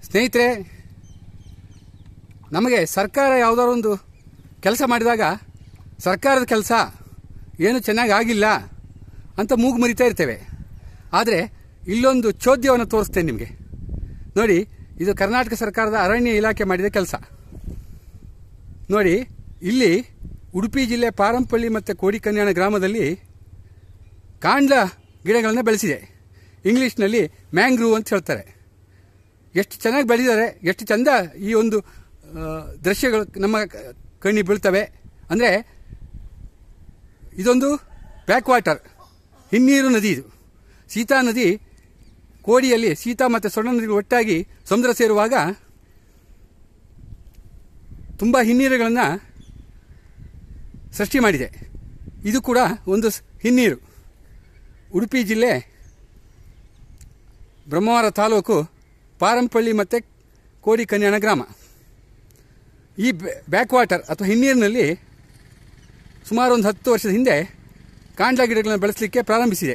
ಸ್ನೇಹಿತರೆ ನಮಗೆ ಸರ್ಕಾರ ಯಾವುದಾದ್ರು ಒಂದು ಕೆಲಸ ಮಾಡಿದಾಗ ಸರ್ಕಾರದ ಕೆಲಸ ಏನು ಚೆನ್ನಾಗಿ ಆಗಿಲ್ಲ ಅಂತ ಮೂಗು ಮುರಿತಾ ಇರ್ತೇವೆ ಆದರೆ ಇಲ್ಲೊಂದು ಚೋದ್ಯವನ್ನು ತೋರಿಸ್ತೇನೆ ನಿಮಗೆ ನೋಡಿ ಇದು ಕರ್ನಾಟಕ ಸರ್ಕಾರದ ಅರಣ್ಯ ಇಲಾಖೆ ಮಾಡಿದ ಕೆಲಸ ನೋಡಿ ಇಲ್ಲಿ ಉಡುಪಿ ಜಿಲ್ಲೆ ಪಾರಂಪಳ್ಳಿ ಮತ್ತು ಕೋಡಿಕನ್ಯಾಣ ಗ್ರಾಮದಲ್ಲಿ ಕಾಂಡ್ಲ ಗಿಡಗಳನ್ನು ಬೆಳೆಸಿದೆ ಇಂಗ್ಲೀಷ್ನಲ್ಲಿ ಮ್ಯಾಂಗ್ರೂವ್ ಅಂತ ಹೇಳ್ತಾರೆ ಎಷ್ಟು ಚೆನ್ನಾಗಿ ಬೆಳೆದಿದ್ದಾರೆ ಎಷ್ಟು ಚಂದ ಈ ಒಂದು ಆ, ದೃಶ್ಯಗಳು ನಮ್ಮ ಕ- ಕಣ್ಣಿಗೆ ಬೀಳ್ತವೆ ಅಂದರೆ ಇದೊಂದು ಬ್ಯಾಕ್ ವಾಟರ್ ಹಿನ್ನೀರು ನದಿ ಇದು ಸೀತಾ ನದಿ ಕೋಡಿಯಲ್ಲಿ ಸೀತಾ ಮತ್ತು ಸ್ವರ್ಣ ನದಿಗಳು ಒಟ್ಟಾಗಿ ಸಮುದ್ರ ಸೇರುವಾಗ ತುಂಬ ಹಿನ್ನೀರುಗಳನ್ನು ಸೃಷ್ಟಿ ಮಾಡಿದೆ ಇದು ಕೂಡ ಒಂದು ಸ್- ಹಿನ್ನೀರು ಉಡುಪಿ ಜಿಲ್ಲೆ ಬ್ರಹ್ಮವರ ತಾಲೂಕು ಪಾರಂಪಳ್ಳಿ ಮತ್ತು ಕೋಡಿ ಕನ್ಯಾಣ ಗ್ರಾಮ ಈ ಬ್ಯಾಕ್ ವಾಟರ್ ಅಥವಾ ಹಿನ್ನೀರಿನಲ್ಲಿ ಸುಮಾರು ಒಂದು ಹತ್ತು ವರ್ಷದ ಹಿಂದೆ ಕಾಂಡ್ಲ ಗಿಡಗಳನ್ನು ಬೆಳೆಸಲಿಕ್ಕೆ ಪ್ರಾರಂಭಿಸಿದೆ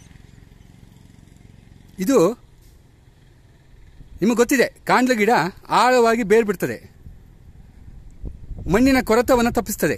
ಇದು ನಿಮಗೆ ಗೊತ್ತಿದೆ ಕಾಂಡ್ಲ ಗಿಡ ಆಳವಾಗಿ ಬೇರು ಬಿಡ್ತದೆ ಮಣ್ಣಿನ ಕೊರೆತವನ್ನು ತಪ್ಪಿಸ್ತದೆ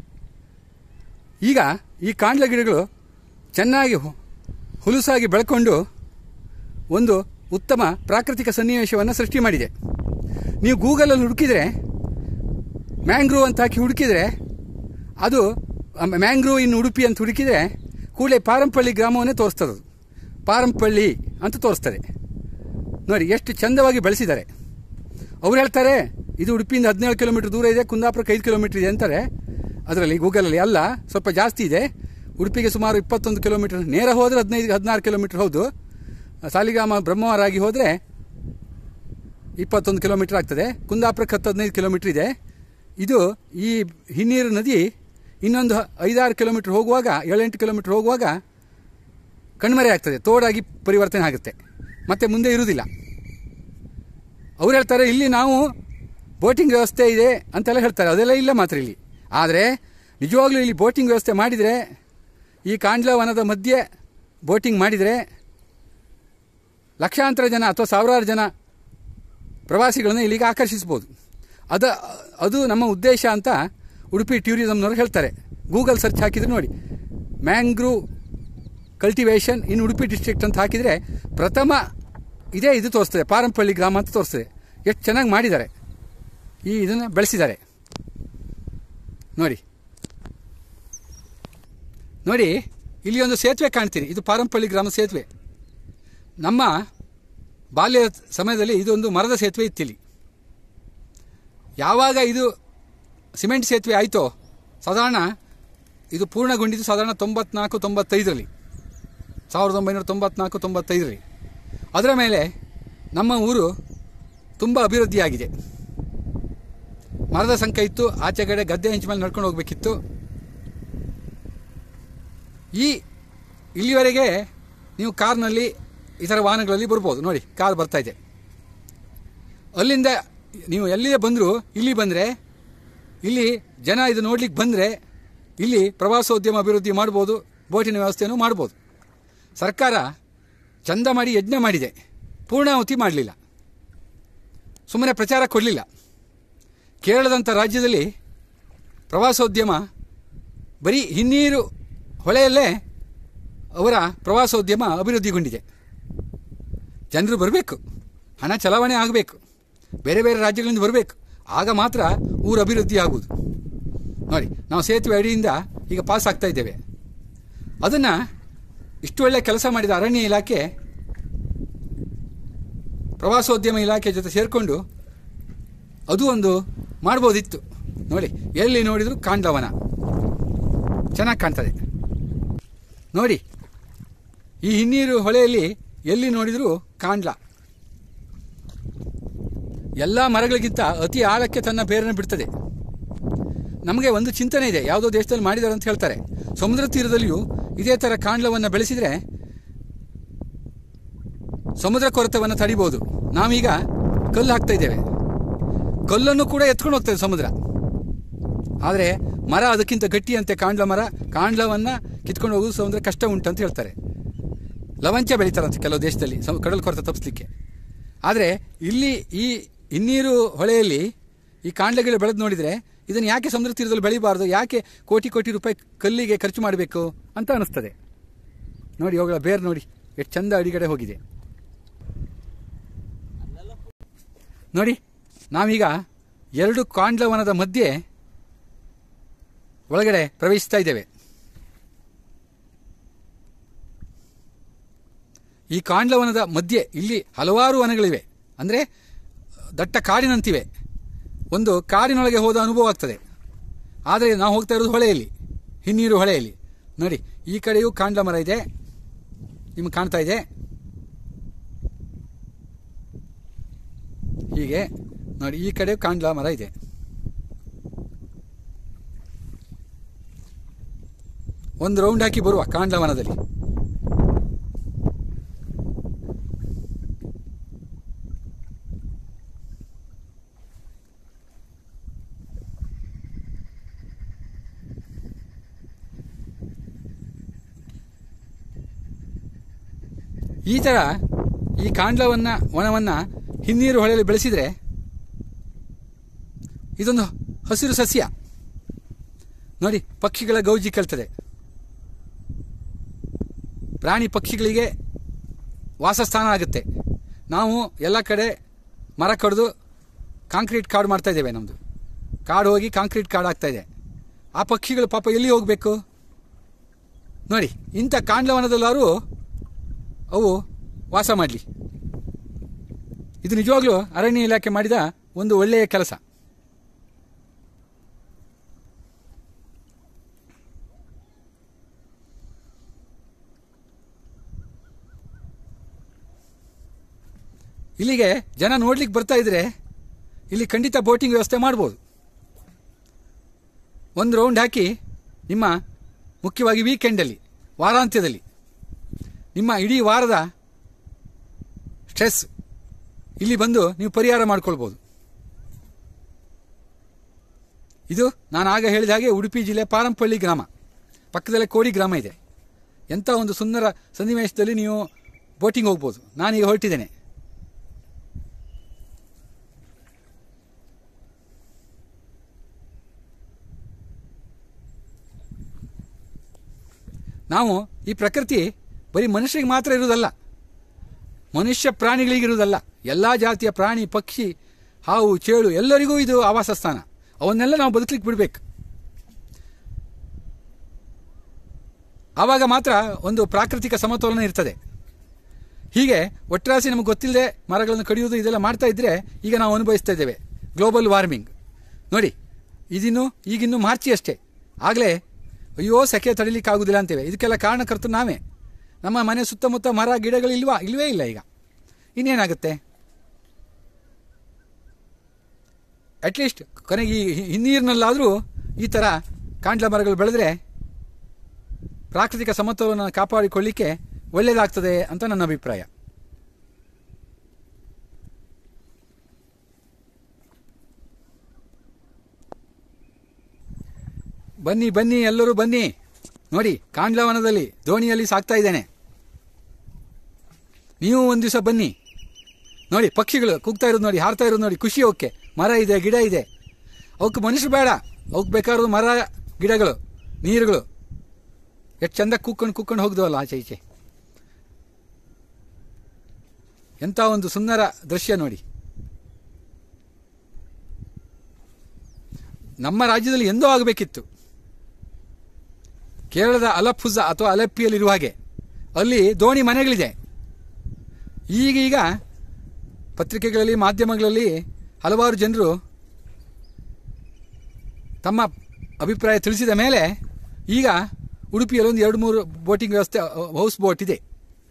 ಈಗ ಈ ಕಾಂಡ್ಲ ಗಿಡಗಳು ಚೆನ್ನಾಗಿ ಹು- ಹುಲುಸಾಗಿ ಬೆಳ್ಕೊಂಡು ಒಂದು ಉತ್ತಮ ಪ್ರಾಕೃತಿಕ ಸನ್ನಿವೇಶವನ್ನು ಸೃಷ್ಟಿ ಮಾಡಿದೆ ನೀವು ಗೂಗಲಲ್ಲಿ ಹುಡುಕಿದರೆ ಮ್ಯಾಂಗ್ರೂವ್ ಅಂತ ಹಾಕಿ ಹುಡುಕಿದರೆ ಅದು ಮ್ಯಾಂಗ್ರೂವ್ ಇನ್ ಉಡುಪಿ ಅಂತ ಹುಡುಕಿದರೆ ಕೂಡಲೇ ಪಾರಂಪಳ್ಳಿ ಗ್ರಾಮವನ್ನೇ ತೋರಿಸ್ತದೆ ಅದು. ಪಾರಂಪಳ್ಳಿ ಅಂತ ತೋರಿಸ್ತದೆ ನೋಡಿ ಎಷ್ಟು ಚಂದವಾಗಿ ಬೆಳೆಸಿದ್ದಾರೆ ಅವ್ರು ಹೇಳ್ತಾರೆ ಇದು ಉಡುಪಿಯಿಂದ ಹದಿನೇಳು ಕಿಲೋಮೀಟರ್ ದೂರ ಇದೆ ಕುಂದಾಪುರಕ್ಕೆ ಐದು ಕಿಲೋಮೀಟರ್ ಇದೆ ಅಂತಾರೆ ಅದರಲ್ಲಿ ಗೂಗಲಲ್ಲಿ ಅಲ್ಲ ಸ್ವಲ್ಪ ಜಾಸ್ತಿ ಇದೆ ಉಡುಪಿಗೆ ಸುಮಾರು ಇಪ್ಪತ್ತೊಂದು ಕಿಲೋಮೀಟರ್ ನೇರ ಹೋದರೆ ಹದಿನೈದು ಹದಿನಾರು ಕಿಲೋಮೀಟರ್ ಹೌದು ಸಾಲಿಗ್ರಾಮ ಬ್ರಹ್ಮವರಾಗಿ ಹೋದರೆ ಇಪ್ಪತ್ತೊಂದು ಕಿಲೋಮೀಟರ್ ಆಗ್ತದೆ ಕುಂದಾಪುರಕ್ಕೆ ಹತ್ತು ಹದಿನೈದು ಕಿಲೋಮೀಟರ್ ಇದೆ ಇದು ಈ ಹಿನ್ನೀರು ನದಿ ಇನ್ನೊಂದು ಐದಾರು ಕಿಲೋಮೀಟರ್ ಹೋಗುವಾಗ ಏಳೆಂಟು ಕಿಲೋಮೀಟರ್ ಹೋಗುವಾಗ ಕಣ್ಮರೆ ಆಗ್ತದೆ ತೋಡಾಗಿ ಪರಿವರ್ತನೆ ಆಗುತ್ತೆ ಮತ್ತೆ ಮುಂದೆ ಇರುವುದಿಲ್ಲ ಅವ್ರು ಹೇಳ್ತಾರೆ ಇಲ್ಲಿ ನಾವು ಬೋಟಿಂಗ್ ವ್ಯವಸ್ಥೆ ಇದೆ ಅಂತೆಲ್ಲ ಹೇಳ್ತಾರೆ ಅದೆಲ್ಲ ಇಲ್ಲ ಮಾತ್ರ ಇಲ್ಲಿ ಆದರೆ ನಿಜವಾಗ್ಲೂ ಇಲ್ಲಿ ಬೋಟಿಂಗ್ ವ್ಯವಸ್ಥೆ ಮಾಡಿದರೆ ಈ ಕಾಂಡ್ಲ ವನದ ಮಧ್ಯೆ ಬೋಟಿಂಗ್ ಮಾಡಿದರೆ ಲಕ್ಷಾಂತರ ಜನ ಅಥವಾ ಸಾವಿರಾರು ಜನ ಪ್ರವಾಸಿಗಳನ್ನು ಇಲ್ಲಿಗೆ ಆಕರ್ಷಿಸ್ಬೋದು ಅದ ಅದು ನಮ್ಮ ಉದ್ದೇಶ ಅಂತ ಉಡುಪಿ ಟೂರಿಸಮ್ನವರು ಹೇಳ್ತಾರೆ ಗೂಗಲ್ ಸರ್ಚ್ ಹಾಕಿದ್ರೆ ನೋಡಿ mangrove cultivation in Udupi district ಅಂತ ಹಾಕಿದರೆ ಪ್ರಥಮ ಇದೇ ಇದು ತೋರಿಸ್ತದೆ ಪಾರಂಪಳ್ಳಿ ಗ್ರಾಮ ಅಂತ ತೋರಿಸ್ತದೆ ಎಷ್ಟು ಚೆನ್ನಾಗಿ ಮಾಡಿದ್ದಾರೆ ಈ ಇದನ್ನು ಬೆಳೆಸಿದ್ದಾರೆ ನೋಡಿ ನೋಡಿ ಇಲ್ಲಿ ಒಂದು ಸೇತುವೆ ಕಾಣ್ತೀರಿ ಇದು ಪಾರಂಪಳ್ಳಿ ಗ್ರಾಮ ಸೇತುವೆ ನಮ್ಮ ಬಾಲ್ಯ ಸಮಯದಲ್ಲಿ ಇದೊಂದು ಮರದ ಸೇತುವೆ ಇತ್ತಿಲ್ಲಿ ಯಾವಾಗ ಇದು ಸಿಮೆಂಟ್ ಸೇತುವೆ ಆಯಿತೋ ಸಾಧಾರಣ ಇದು ಪೂರ್ಣಗೊಂಡಿದ್ದು ಸಾಧಾರಣ ತೊಂಬತ್ನಾಲ್ಕು ತೊಂಬತ್ತೈದರಲ್ಲಿ ಸಾವಿರದ ಒಂಬೈನೂರ ತೊಂಬತ್ನಾಲ್ಕು ತೊಂಬತ್ತೈದರಲ್ಲಿ ಅದರ ಮೇಲೆ ನಮ್ಮ ಊರು ತುಂಬ ಅಭಿವೃದ್ಧಿಯಾಗಿದೆ ಮರದ ಸಂಖ್ಯೆ ಇತ್ತು ಆಚೆ ಕಡೆ ಗದ್ದೆ ಹೆಂಚು ಮೇಲೆ ನಡ್ಕೊಂಡು ಹೋಗಬೇಕಿತ್ತು ಈ ಇಲ್ಲಿವರೆಗೆ ನೀವು ಕಾರ್ನಲ್ಲಿ ಇತರ ವಾಹನಗಳಲ್ಲಿ ಬರ್ಬೋದು ನೋಡಿ ಕಾರ್ ಬರ್ತಾ ಇದೆ ಅಲ್ಲಿಂದ ನೀವು ಎಲ್ಲಿಯೇ ಬಂದರೂ ಇಲ್ಲಿ ಬಂದರೆ ಇಲ್ಲಿ ಜನ ಇದು ನೋಡ್ಲಿಕ್ಕೆ ಬಂದರೆ ಇಲ್ಲಿ ಪ್ರವಾಸೋದ್ಯಮ ಅಭಿವೃದ್ಧಿ ಮಾಡ್ಬೋದು ಬೋಟಿನ ವ್ಯವಸ್ಥೆಯನ್ನು ಮಾಡ್ಬೋದು ಸರ್ಕಾರ ಚಂದ ಮಾಡಿ ಯಜ್ಞ ಮಾಡಿದೆ ಪೂರ್ಣಾಹುತಿ ಮಾಡಲಿಲ್ಲ ಸುಮ್ಮನೆ ಪ್ರಚಾರ ಕೊಡಲಿಲ್ಲ ಕೇರಳದಂಥ ರಾಜ್ಯದಲ್ಲಿ ಪ್ರವಾಸೋದ್ಯಮ ಬರೀ ಹಿನ್ನೀರು ಹೊಳೆಯಲ್ಲೇ ಅವರ ಪ್ರವಾಸೋದ್ಯಮ ಅಭಿವೃದ್ಧಿಗೊಂಡಿದೆ ಜನರು ಬರಬೇಕು ಹಣ ಚಲಾವಣೆ ಆಗಬೇಕು ಬೇರೆ ಬೇರೆ ರಾಜ್ಯಗಳಿಂದ ಬರಬೇಕು ಆಗ ಮಾತ್ರ ಊರು ಅಭಿವೃದ್ಧಿ ಆಗುವುದು ನೋಡಿ ನಾವು ಸೇತುವೆ ಅಡಿಯಿಂದ ಈಗ ಪಾಸ್ ಆಗ್ತಾ ಇದ್ದೇವೆ ಅದನ್ನು ಇಷ್ಟು ಒಳ್ಳೆ ಕೆಲಸ ಮಾಡಿದ ಅರಣ್ಯ ಇಲಾಖೆ ಪ್ರವಾಸೋದ್ಯಮ ಇಲಾಖೆ ಜೊತೆ ಸೇರಿಕೊಂಡು ಅದು ಒಂದು ಮಾಡ್ಬೋದಿತ್ತು ನೋಡಿ ಎಲ್ಲಿ ನೋಡಿದರೂ ಕಾಂಡವನ ಚೆನ್ನಾಗಿ ಕಾಣ್ತದೆ ನೋಡಿ ಈ ಹಿನ್ನೀರು ಹೊಳೆಯಲ್ಲಿ ಎಲ್ಲಿ ನೋಡಿದರೂ ಕಾಂಡ್ಲ ಎಲ್ಲ ಮರಗಳಿಗಿಂತ ಅತಿ ಆಳಕ್ಕೆ ತನ್ನ ಬೇರನ್ನು ಬಿಡ್ತದೆ ನಮಗೆ ಒಂದು ಚಿಂತನೆ ಇದೆ ಯಾವುದೋ ದೇಶದಲ್ಲಿ ಮಾಡಿದ್ದಾರೆ ಅಂತ ಹೇಳ್ತಾರೆ ಸಮುದ್ರ ತೀರದಲ್ಲಿಯೂ ಇದೇ ಥರ ಕಾಂಡ್ಲವನ್ನು ಬೆಳೆಸಿದರೆ ಸಮುದ್ರ ಕೊರೆತವನ್ನು ತಡಿಬೋದು ನಾವೀಗ ಕಲ್ಲು ಹಾಕ್ತಾ ಇದ್ದೇವೆ ಕಲ್ಲನ್ನು ಕೂಡ ಎತ್ಕೊಂಡು ಹೋಗ್ತದೆ ಸಮುದ್ರ ಆದರೆ ಮರ ಅದಕ್ಕಿಂತ ಗಟ್ಟಿಯಂತೆ ಕಾಂಡ್ಲ ಮರ ಕಾಂಡ್ಲವನ್ನು ಕಿತ್ಕೊಂಡು ಹೋಗೋದು ಸಮುದ್ರ ಕಷ್ಟ ಉಂಟು ಅಂತ ಹೇಳ್ತಾರೆ ಲವಂಚ ಬೆಳೀತಾರಂತೆ ಕೆಲವು ದೇಶದಲ್ಲಿ ಸಮ ಕಡಲು ಕೊರತೆ ತಪ್ಪಿಸ್ಲಿಕ್ಕೆ ಆದರೆ ಇಲ್ಲಿ ಈ ಹಿನ್ನೀರು ಹೊಳೆಯಲ್ಲಿ ಈ ಕಾಂಡಗಳು ಬೆಳೆದು ನೋಡಿದರೆ ಇದನ್ನು ಯಾಕೆ ಸಮುದ್ರ ತೀರದಲ್ಲಿ ಬೆಳಿಬಾರ್ದು ಯಾಕೆ ಕೋಟಿ ಕೋಟಿ ರೂಪಾಯಿ ಕಲ್ಲಿಗೆ ಖರ್ಚು ಮಾಡಬೇಕು ಅಂತ ಅನಿಸ್ತದೆ ನೋಡಿ ಅವುಗಳ ಬೇರು ನೋಡಿ ಎಷ್ಟು ಚಂದ ಅಡಿಗಡೆ ಹೋಗಿದೆ ನೋಡಿ ನಾವೀಗ ಎರಡು ಕಾಂಡ್ಲವನದ ಮಧ್ಯೆ ಒಳಗಡೆ ಪ್ರವೇಶಿಸ್ತಾ ಇದ್ದೇವೆ ಈ ಕಾಂಡ್ಲವನದ ಮಧ್ಯೆ ಇಲ್ಲಿ ಹಲವಾರು ವನಗಳಿವೆ ಅಂದರೆ ದಟ್ಟ ಕಾಡಿನಂತಿವೆ ಒಂದು ಕಾಡಿನೊಳಗೆ ಹೋದ ಅನುಭವ ಆಗ್ತದೆ ಆದರೆ ನಾವು ಹೋಗ್ತಾ ಇರೋದು ಹೊಳೆಯಲ್ಲಿ ಹಿನ್ನೀರು ಹೊಳೆಯಲ್ಲಿ ನೋಡಿ ಈ ಕಡೆಯೂ ಕಾಂಡ್ಲ ಮರ ಇದೆ ನಿಮಗೆ ಕಾಣ್ತಾ ಇದೆ ಹೀಗೆ ನೋಡಿ ಈ ಕಡೆ ಕಾಂಡ್ಲ ಮರ ಇದೆ ಒಂದು ರೌಂಡ್ ಹಾಕಿ ಬರುವ ಕಾಂಡ್ಲ ವನದಲ್ಲಿ ಈ ಥರ ಈ ಕಾಂಡ್ಲವನ್ನ ವನವನ್ನ ಹಿನ್ನೀರು ಹೊಳೆಯಲ್ಲಿ ಬೆಳೆಸಿದರೆ ಇದೊಂದು ಹಸಿರು ಸಸ್ಯ ನೋಡಿ ಪಕ್ಷಿಗಳ ಗೌಜಿ ಕೇಳ್ತದೆ ಪ್ರಾಣಿ ಪಕ್ಷಿಗಳಿಗೆ ವಾಸಸ್ಥಾನ ಆಗುತ್ತೆ ನಾವು ಎಲ್ಲ ಕಡೆ ಮರ ಕಡಿದು ಕಾಂಕ್ರೀಟ್ ಕಾಡು ಮಾಡ್ತಾ ಇದ್ದೇವೆ ನಮ್ಮದು ಕಾಡು ಹೋಗಿ ಕಾಂಕ್ರೀಟ್ ಕಾಡು ಆಗ್ತಾ ಇದೆ ಆ ಪಕ್ಷಿಗಳು ಪಾಪ ಎಲ್ಲಿ ಹೋಗಬೇಕು ನೋಡಿ ಇಂಥ ಕಾಂಡ್ಲವನದಲ್ಲಾರು ಅವು ವಾಸ ಮಾಡಲಿ ಇದು ನಿಜವಾಗ್ಲೂ ಅರಣ್ಯ ಇಲಾಖೆ ಮಾಡಿದ ಒಂದು ಒಳ್ಳೆಯ ಕೆಲಸ ಇಲ್ಲಿಗೆ ಜನ ನೋಡ್ಲಿಕ್ಕೆ ಬರ್ತಾ ಇದ್ರೆ ಇಲ್ಲಿ ಖಂಡಿತ ಬೋಟಿಂಗ್ ವ್ಯವಸ್ಥೆ ಮಾಡ್ಬೋದು ಒಂದು ರೌಂಡ್ ಹಾಕಿ ನಿಮ್ಮ ಮುಖ್ಯವಾಗಿ ವೀಕೆಂಡಲ್ಲಿ ವಾರಾಂತ್ಯದಲ್ಲಿ ನಿಮ್ಮ ಇಡೀ ವಾರದ ಸ್ಟ್ರೆಸ್ ಇಲ್ಲಿ ಬಂದು ನೀವು ಪರಿಹಾರ ಮಾಡ್ಕೊಳ್ಬೋದು ಇದು ನಾನು ಆಗ ಹೇಳಿದ ಹಾಗೆ ಉಡುಪಿ ಜಿಲ್ಲೆ ಪಾರಂಪಳ್ಳಿ ಗ್ರಾಮ ಪಕ್ಕದಲ್ಲೇ ಕೋಡಿ ಗ್ರಾಮ ಇದೆ ಎಂಥ ಒಂದು ಸುಂದರ ಸನ್ನಿವೇಶದಲ್ಲಿ ನೀವು ಬೋಟಿಂಗ್ ಹೋಗ್ಬೋದು ನಾನೀಗ ಹೊರಟಿದ್ದೇನೆ ನಾವು ಈ ಪ್ರಕೃತಿ ಬರೀ ಮನುಷ್ಯರಿಗೆ ಮಾತ್ರ ಇರುವುದಲ್ಲ ಮನುಷ್ಯ ಪ್ರಾಣಿಗಳಿಗಿರುವುದಲ್ಲ ಎಲ್ಲ ಜಾತಿಯ ಪ್ರಾಣಿ ಪಕ್ಷಿ ಹಾವು ಚೇಳು ಎಲ್ಲರಿಗೂ ಇದು ಆವಾಸ ಸ್ಥಾನ ಅವನ್ನೆಲ್ಲ ನಾವು ಬದುಕಲಿಕ್ಕೆ ಬಿಡಬೇಕು ಆವಾಗ ಮಾತ್ರ ಒಂದು ಪ್ರಾಕೃತಿಕ ಸಮತೋಲನ ಇರ್ತದೆ ಹೀಗೆ ಒಟ್ರಾಸಿ ನಮಗೆ ಗೊತ್ತಿಲ್ಲದೆ ಮರಗಳನ್ನು ಕಡಿಯುವುದು ಇದೆಲ್ಲ ಮಾಡ್ತಾ ಇದ್ರೆ ಈಗ ನಾವು ಅನುಭವಿಸ್ತಾ ಇದ್ದೇವೆ ಗ್ಲೋಬಲ್ ವಾರ್ಮಿಂಗ್ ನೋಡಿ ಇದಿನ್ನು ಈಗಿನ್ನು ಮಾರ್ಚಿ ಅಷ್ಟೇ ಆಗಲೇ ಅಯ್ಯೋ ಸೆಕೆ ತಡಿಲಿಕ್ಕಾಗುದಿಲ್ಲ ಅಂತೇವೆ ಇದಕ್ಕೆಲ್ಲ ಕಾರಣಕರ್ತರು ನಾವೇ ನಮ್ಮ ಮನೆ ಸುತ್ತಮುತ್ತ ಮರ ಗಿಡಗಳು ಇಲ್ವಾ ಇಲ್ವೇ ಇಲ್ಲ ಈಗ ಇನ್ನೇನಾಗುತ್ತೆ ಅಟ್ಲೀಸ್ಟ್ ಕೊನೆಗೆ ಈ ಹಿ- ಹಿನ್ನೀರಿನಲ್ಲಾದರೂ ಈ ಥರ ಕಾಂಡ್ಲ ಮರಗಳು ಬೆಳೆದ್ರೆ ಪ್ರಾಕೃತಿಕ ಸಮತೋಲನ ಕಾಪಾಡಿಕೊಳ್ಳಿಕ್ಕೆ ಒಳ್ಳೆಯದಾಗ್ತದೆ ಅಂತ ನನ್ನ ಅಭಿಪ್ರಾಯ ಬನ್ನಿ ಬನ್ನಿ ಎಲ್ಲರೂ ಬನ್ನಿ ನೋಡಿ ಕಾಂಡ್ಲವನದಲ್ಲಿ ದೋಣಿಯಲ್ಲಿ ಸಾಕ್ತಾ ಇದ್ದೇನೆ ನೀವು ಒಂದು ದಿವಸ ಬನ್ನಿ ನೋಡಿ ಪಕ್ಷಿಗಳು ಕೂಗ್ತಾ ಇರೋದು ನೋಡಿ ಹಾರ್ತಾ ಇರೋದು ನೋಡಿ ಖುಷಿ ಅವಕ್ಕೆ ಮರ ಇದೆ ಗಿಡ ಇದೆ ಅವಕ್ಕೆ ಮನುಷ್ಯರು ಬೇಡ ಅವಕ್ಕೆ ಬೇಕಾಗಿರೋದು ಮರ ಗಿಡಗಳು ನೀರುಗಳು ಎಷ್ಟು ಚಂದ ಕೂಕ್ಕೊಂಡು ಕೂಕ್ಕೊಂಡು ಹೋಗ್ದವಲ್ಲ ಆಚೆ ಈಚೆ ಎಂಥ ಒಂದು ಸುಂದರ ದೃಶ್ಯ ನೋಡಿ ನಮ್ಮ ರಾಜ್ಯದಲ್ಲಿ ಎಂದೋ ಆಗಬೇಕಿತ್ತು ಕೇರಳದ ಅಲಪ್ಪುಜ ಅಥವಾ ಅಲೆಪ್ಪಿಯಲ್ಲಿರುವ ಹಾಗೆ ಅಲ್ಲಿ ದೋಣಿ ಮನೆಗಳಿದೆ ಈಗೀಗ ಪತ್ರಿಕೆಗಳಲ್ಲಿ ಮಾಧ್ಯಮಗಳಲ್ಲಿ ಹಲವಾರು ಜನರು ತಮ್ಮ ಅಭಿಪ್ರಾಯ ತಿಳಿಸಿದ ಮೇಲೆ ಈಗ ಉಡುಪಿಯಲ್ಲಿ ಒಂದು ಎರಡು ಮೂರು ಬೋಟಿಂಗ್ ವ್ಯವಸ್ಥೆ ಹೌಸ್ ಬೋಟ್ ಇದೆ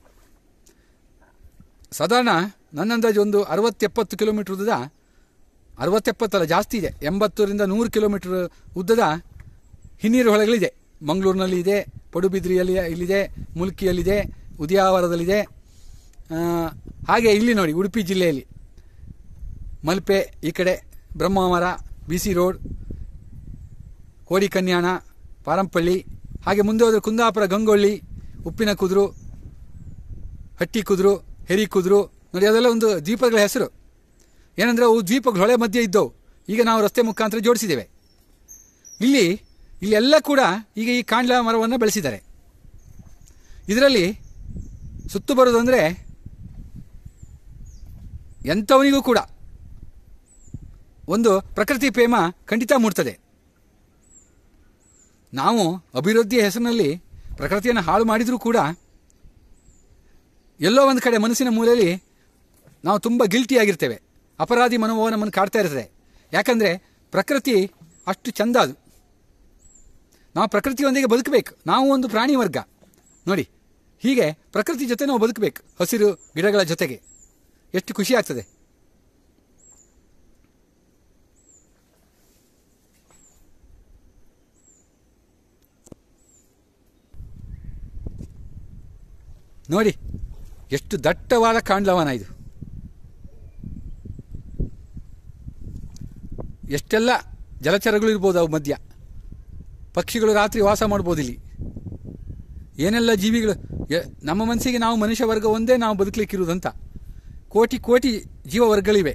ಸಾಧಾರಣ ನನ್ನ ಅಂದಾಜು ಒಂದು ಅರವತ್ತೆಪ್ಪತ್ತು ಕಿಲೋಮೀಟರ್ ಉದ್ದದ ಅರವತ್ತೆಪ್ಪತ್ತಲ್ಲ ಜಾಸ್ತಿ ಇದೆ ಎಂಬತ್ತರಿಂದ ನೂರು ಕಿಲೋಮೀಟರ್ ಉದ್ದದ ಹಿನ್ನೀರು ಹೊಳೆಗಳಿದೆ ಮಂಗಳೂರಿನಲ್ಲಿ ಇದೆ ಪಡುಬಿದ್ರಿಯಲ್ಲಿ ಇಲ್ಲಿದೆ ಮುಲ್ಕಿಯಲ್ಲಿದೆ ಉದಯಾವರದಲ್ಲಿದೆ ಆ, ಹಾಗೆ ಇಲ್ಲಿ ನೋಡಿ ಉಡುಪಿ ಜಿಲ್ಲೆಯಲ್ಲಿ ಮಲ್ಪೆ ಈ ಕಡೆ Brahmavara B C road Kodi Kanyana Parampalli ಹಾಗೆ ಮುಂದೆ ಹೋದರೆ ಕುಂದಾಪುರ ಗಂಗೊಳ್ಳಿ ಉಪ್ಪಿನ ಕುದುರು ಹಟ್ಟಿ ಕುದುರು ಹೆರಿ ಕುದುರು ನೋಡಿ ಅದೆಲ್ಲ ಒಂದು ದ್ವೀಪಗಳ ಹೆಸರು ಏನಂದರೆ ಅವು ದ್ವೀಪಗಳು ಹೊಳೆ ಮಧ್ಯೆ ಇದ್ದವು ಈಗ ನಾವು ರಸ್ತೆ ಮುಖಾಂತರ ಜೋಡಿಸಿದ್ದೇವೆ ಇಲ್ಲಿ ಇಲ್ಲೆಲ್ಲ ಕೂಡ ಈಗ ಈ ಕಾಂಡ್ಲ ಮರವನ್ನು ಬೆಳೆಸಿದ್ದಾರೆ ಇದರಲ್ಲಿ ಸುತ್ತು ಬರೋದಂದರೆ ಎಂಥವನಿಗೂ ಕೂಡ ಒಂದು ಪ್ರಕೃತಿ ಪ್ರೇಮ ಖಂಡಿತ ಮೂಡ್ತದೆ ನಾವು ಅಭಿವೃದ್ಧಿಯ ಹೆಸರಿನಲ್ಲಿ ಪ್ರಕೃತಿಯನ್ನು ಹಾಳು ಮಾಡಿದರೂ ಕೂಡ ಎಲ್ಲೋ ಒಂದು ಕಡೆ ಮನಸ್ಸಿನ ಮೂಲೆಯಲ್ಲಿ ನಾವು ತುಂಬ ಗಿಲ್ಟಿ ಆಗಿರ್ತೇವೆ ಅಪರಾಧಿ ಮನೋಭಾವ ನಮ್ಮನ್ನು ಕಾಡ್ತಾ ಇರ್ತದೆ ಯಾಕಂದರೆ ಪ್ರಕೃತಿ ಅಷ್ಟು ಚಂದ ಅದು ನಾವು ಪ್ರಕೃತಿಯೊಂದಿಗೆ ಬದುಕಬೇಕು ನಾವು ಒಂದು ಪ್ರಾಣಿ ವರ್ಗ ನೋಡಿ ಹೀಗೆ ಪ್ರಕೃತಿ ಜೊತೆ ನಾವು ಬದುಕಬೇಕು ಹಸಿರು ಗಿಡಗಳ ಜೊತೆಗೆ ಎಷ್ಟು ಖುಷಿ ಆಗ್ತದೆ ನೋಡಿ ಎಷ್ಟು ದಟ್ಟವಾದ ಕಾಂಡ್ಲವನ ಇದು ಎಷ್ಟೆಲ್ಲ ಜಲಚರಗಳು ಇರ್ಬೋದು ಅವು ಮಧ್ಯ ಪಕ್ಷಿಗಳು ರಾತ್ರಿ ವಾಸ ಮಾಡ್ಬೋದು ಇಲ್ಲಿ ಏನೆಲ್ಲ ಜೀವಿಗಳು ಎ- ನಮ್ಮ ಮನಸ್ಸಿಗೆ ನಾವು ಮನುಷ್ಯ ವರ್ಗ ಒಂದೇ ನಾವು ಬದುಕಲಿಕ್ಕಿರುವುದಂತ ಕೋಟಿ ಕೋಟಿ ಜೀವ ವರ್ಗಗಳಿವೆ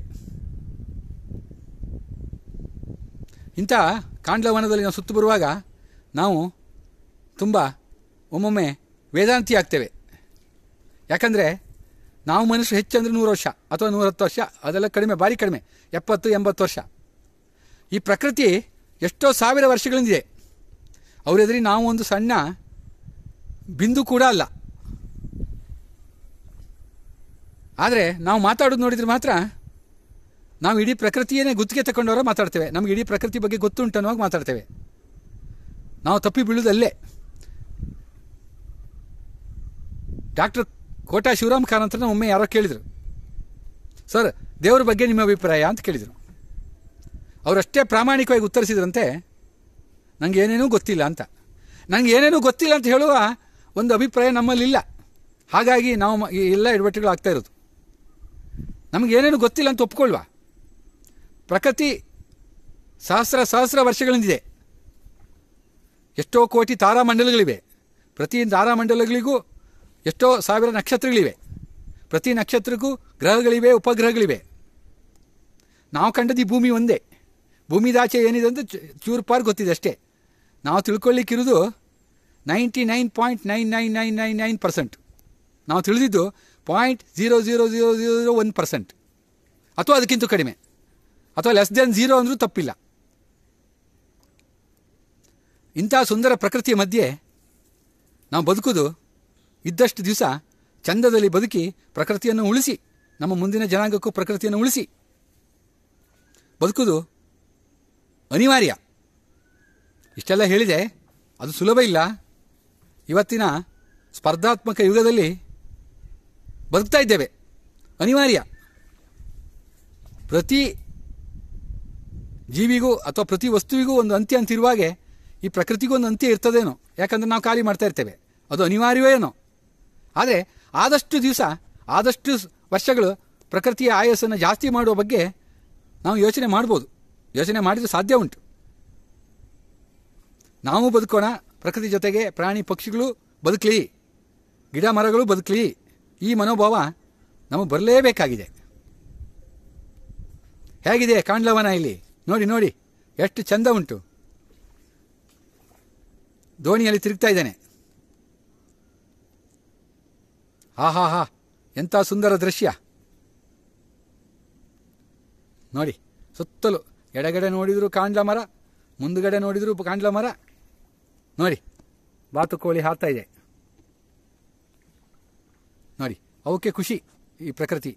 ಇಂಥ ಕಾಂಡ್ಲವನದಲ್ಲಿ ನಾವು ಸುತ್ತು ಬರುವಾಗ ನಾವು ತುಂಬ ಒಮ್ಮೊಮ್ಮೆ ವೇದಾಂತಿ ಆಗ್ತೇವೆ ಯಾಕಂದರೆ ನಾವು ಮನುಷ್ಯರು ಹೆಚ್ಚಂದ್ರೆ ನೂರು ವರ್ಷ ಅಥವಾ ನೂರತ್ತು ವರ್ಷ ಅದೆಲ್ಲ ಕಡಿಮೆ ಭಾರಿ ಕಡಿಮೆ ಎಪ್ಪತ್ತು ಎಂಬತ್ತು ವರ್ಷ ಈ ಪ್ರಕೃತಿ ಎಷ್ಟೋ ಸಾವಿರ ವರ್ಷಗಳಿಂದಿದೆ ಅವರೆದುರಿ ನಾವು ಒಂದು ಸಣ್ಣ ಬಿಂದು ಕೂಡ ಅಲ್ಲ ಆದರೆ ನಾವು ಮಾತಾಡೋದು ನೋಡಿದ್ರೆ ಮಾತ್ರ ನಾವು ಇಡೀ ಪ್ರಕೃತಿಯನ್ನೇ ಗುತ್ತಿಗೆ ತಗೊಂಡವರ ಮಾತಾಡ್ತೇವೆ ನಮ್ಗೆ ಇಡೀ ಪ್ರಕೃತಿ ಬಗ್ಗೆ ಗೊತ್ತುಂಟು ಅನ್ನುವಾಗ ಮಾತಾಡ್ತೇವೆ ನಾವು ತಪ್ಪಿ ಬೀಳುವುದು ಅಲ್ಲೇ ಡಾಕ್ಟರ್ ಕೋಟಾ ಶಿವರಾಮ್ ಖಾನ್ ಅಂತ ಒಮ್ಮೆ ಯಾರೋ ಕೇಳಿದರು ಸರ್ ದೇವರ ಬಗ್ಗೆ ನಿಮ್ಮ ಅಭಿಪ್ರಾಯ ಅಂತ ಕೇಳಿದರು ಅವರಷ್ಟೇ ಪ್ರಾಮಾಣಿಕವಾಗಿ ಉತ್ತರಿಸಿದ್ರಂತೆ ನನಗೆ ಏನೇನೂ ಗೊತ್ತಿಲ್ಲ ಅಂತ ನನಗೆ ಏನೇನೂ ಗೊತ್ತಿಲ್ಲ ಅಂತ ಹೇಳುವ ಒಂದು ಅಭಿಪ್ರಾಯ ನಮ್ಮಲ್ಲಿಲ್ಲ ಹಾಗಾಗಿ ನಾವು ಮ- ಈ ಎಲ್ಲ ಎಡವಟ್ಟುಗಳು ಆಗ್ತಾ ಇರೋದು ನಮಗೆ ಏನೇನು ಗೊತ್ತಿಲ್ಲ ಅಂತ ಒಪ್ಕೊಳ್ಳುವ ಪ್ರಕೃತಿ ಸಹಸ್ರ ಸಹಸ್ರ ವರ್ಷಗಳಿಂದಿದೆ ಎಷ್ಟೋ ಕೋಟಿ ತಾರಾಮಂಡಲಗಳಿವೆ ಪ್ರತಿ ತಾರಾಮಂಡಲಗಳಿಗೂ ಎಷ್ಟೋ ಸಾವಿರ ನಕ್ಷತ್ರಗಳಿವೆ ಪ್ರತಿ ನಕ್ಷತ್ರಕ್ಕೂ ಗ್ರಹಗಳಿವೆ ಉಪಗ್ರಹಗಳಿವೆ ನಾವು ಕಂಡದ್ದು ಈ ಭೂಮಿ ಒಂದೇ ಭೂಮಿದಾಚೆ ಏನಿದೆ ಅಂತ ಚು- ಚೂರು ಪಾರು ಗೊತ್ತಿದೆ ಅಷ್ಟೇ ನಾವು ತಿಳ್ಕೊಳ್ಳಿಕ್ಕಿರೋದು ninety nine point nine nine nine nine nine percent ನಾವು ತಿಳಿದಿದ್ದು point zero zero zero zero zero one percent ಅಥವಾ ಅದಕ್ಕಿಂತ ಕಡಿಮೆ ಅಥವಾ ಲೆಸ್ ದೆನ್ ಝೀರೋ ಅಂದರೂ ತಪ್ಪಿಲ್ಲ ಇಂಥ ಸುಂದರ ಪ್ರಕೃತಿಯ ಮಧ್ಯೆ ನಾವು ಬದುಕೋದು ಇದ್ದಷ್ಟು ದಿವಸ ಚಂದದಲ್ಲಿ ಬದುಕಿ ಪ್ರಕೃತಿಯನ್ನು ಉಳಿಸಿ ನಮ್ಮ ಮುಂದಿನ ಜನಾಂಗಕ್ಕೂ ಪ್ರಕೃತಿಯನ್ನು ಉಳಿಸಿ ಬದುಕೋದು ಅನಿವಾರ್ಯ ಇಷ್ಟೆಲ್ಲ ಹೇಳಿದೆ ಅದು ಸುಲಭ ಇಲ್ಲ ಇವತ್ತಿನ ಸ್ಪರ್ಧಾತ್ಮಕ ಯುಗದಲ್ಲಿ ಬದುಕ್ತಾ ಇದ್ದೇವೆ ಅನಿವಾರ್ಯ ಪ್ರತಿ ಜೀವಿಗೂ ಅಥವಾ ಪ್ರತಿ ವಸ್ತುವಿಗೂ ಒಂದು ಅಂತ್ಯ ಅಂತಿರುವಾಗೆ ಈ ಪ್ರಕೃತಿಗೂ ಒಂದು ಅಂತ್ಯ ಇರ್ತದೇನೋ ಯಾಕಂದ್ರೆ ನಾವು ಖಾಲಿ ಮಾಡ್ತಾ ಇರ್ತೇವೆ ಅದು ಅನಿವಾರ್ಯವೇನೋ ಆದರೆ ಆದಷ್ಟು ದಿವಸ ಆದಷ್ಟು ಸ್- ವರ್ಷಗಳು ಪ್ರಕೃತಿಯ ಆಯಸ್ಸನ್ನು ಜಾಸ್ತಿ ಮಾಡುವ ಬಗ್ಗೆ ನಾವು ಯೋಚನೆ ಮಾಡ್ಬೋದು ಯೋಚನೆ ಮಾಡಿದ್ರೆ ಸಾಧ್ಯ ಉಂಟು ನಾವು ಬದುಕೋಣ ಪ್ರಕೃತಿ ಜೊತೆಗೆ ಪ್ರಾಣಿ ಪಕ್ಷಿಗಳು ಬದುಕಲಿ ಗಿಡ ಮರಗಳು ಬದುಕಲಿ ಈ ಮನೋಭಾವ ನಮಗೆ ಬರಲೇಬೇಕಾಗಿದೆ ಹೇಗಿದೆ ಕಾಂಡ್ಲವನ ಇಲ್ಲಿ ನೋಡಿ ನೋಡಿ ಎಷ್ಟು ಚಂದ ಉಂಟು ದೋಣಿಯಲ್ಲಿ ತಿರುಗ್ತಾ ಇದ್ದಾನೆ ಹಾ ಹಾ ಹಾ ಎಂಥ ಸುಂದರ ದೃಶ್ಯ ನೋಡಿ ಸುತ್ತಲೂ ಎಡಗಡೆ ನೋಡಿದ್ರು ಕಾಂಡ್ಲ ಮರ ಮುಂದುಗಡೆ ನೋಡಿದ್ರು ಕಾಂಡ್ಲ ಮರ ನೋಡಿ ಬಾತುಕೋಳಿ ಹಾರ್ತಾ ಇದೆ ನೋಡಿ ಅವಕ್ಕೆ ಖುಷಿ ಈ ಪ್ರಕೃತಿ